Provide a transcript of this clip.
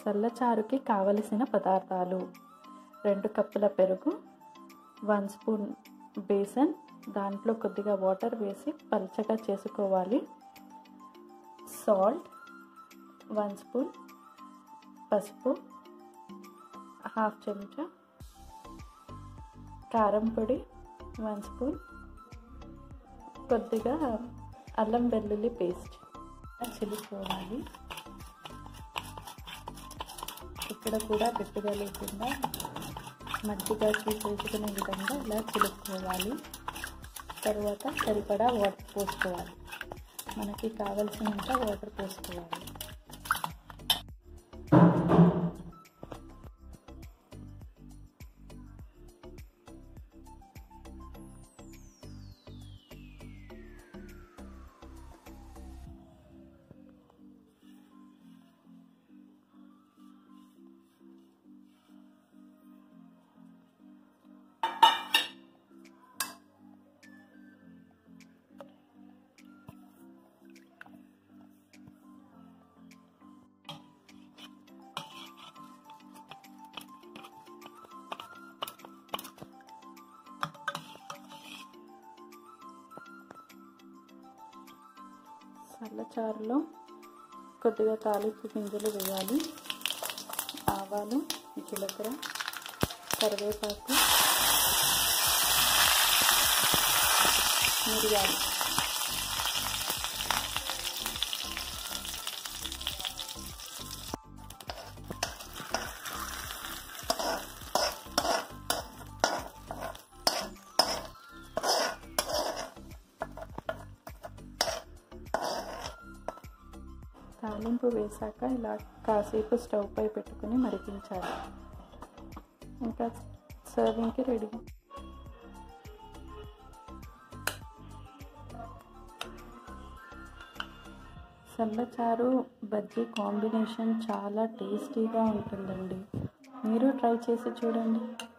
చల్లచారుకి కావలసిన పదార్థాలు రెండు కప్పుల పెరుగు వన్ స్పూన్ బేసన్ దాంట్లో కొద్దిగా వాటర్ వేసి పల్చగా చేసుకోవాలి సాల్ట్ వన్ స్పూన్ పసుపు హాఫ్ చెంచా కారం పొడి వన్ స్పూన్ కొద్దిగా అల్లం వెల్లుల్లి పేస్ట్ చిలుకోవాలి ఇక్కడ కూడా గట్టిగా లేకుండా మట్టిగా చేసుకునే విధంగా ఇలా చిలుక్కోవాలి తర్వాత సరిపడా వాటర్ పోసుకోవాలి మనకి కావలసినంత వాటర్ పోసుకోవాలి చల్లచారులో కొద్దిగా తాలింపు గింజలు వేయాలి ఆవాలు జీలకర్ర కరివేపాకు మిరియాలు తాలింపు వేసాక ఇలా కాసేపు స్టవ్ పై పెట్టుకుని మరిగించాలి ఇంకా సర్వింగ్కి రెడీ చల్లచారు బజ్జీ కాంబినేషన్ చాలా టేస్టీగా ఉంటుందండి మీరు ట్రై చేసి చూడండి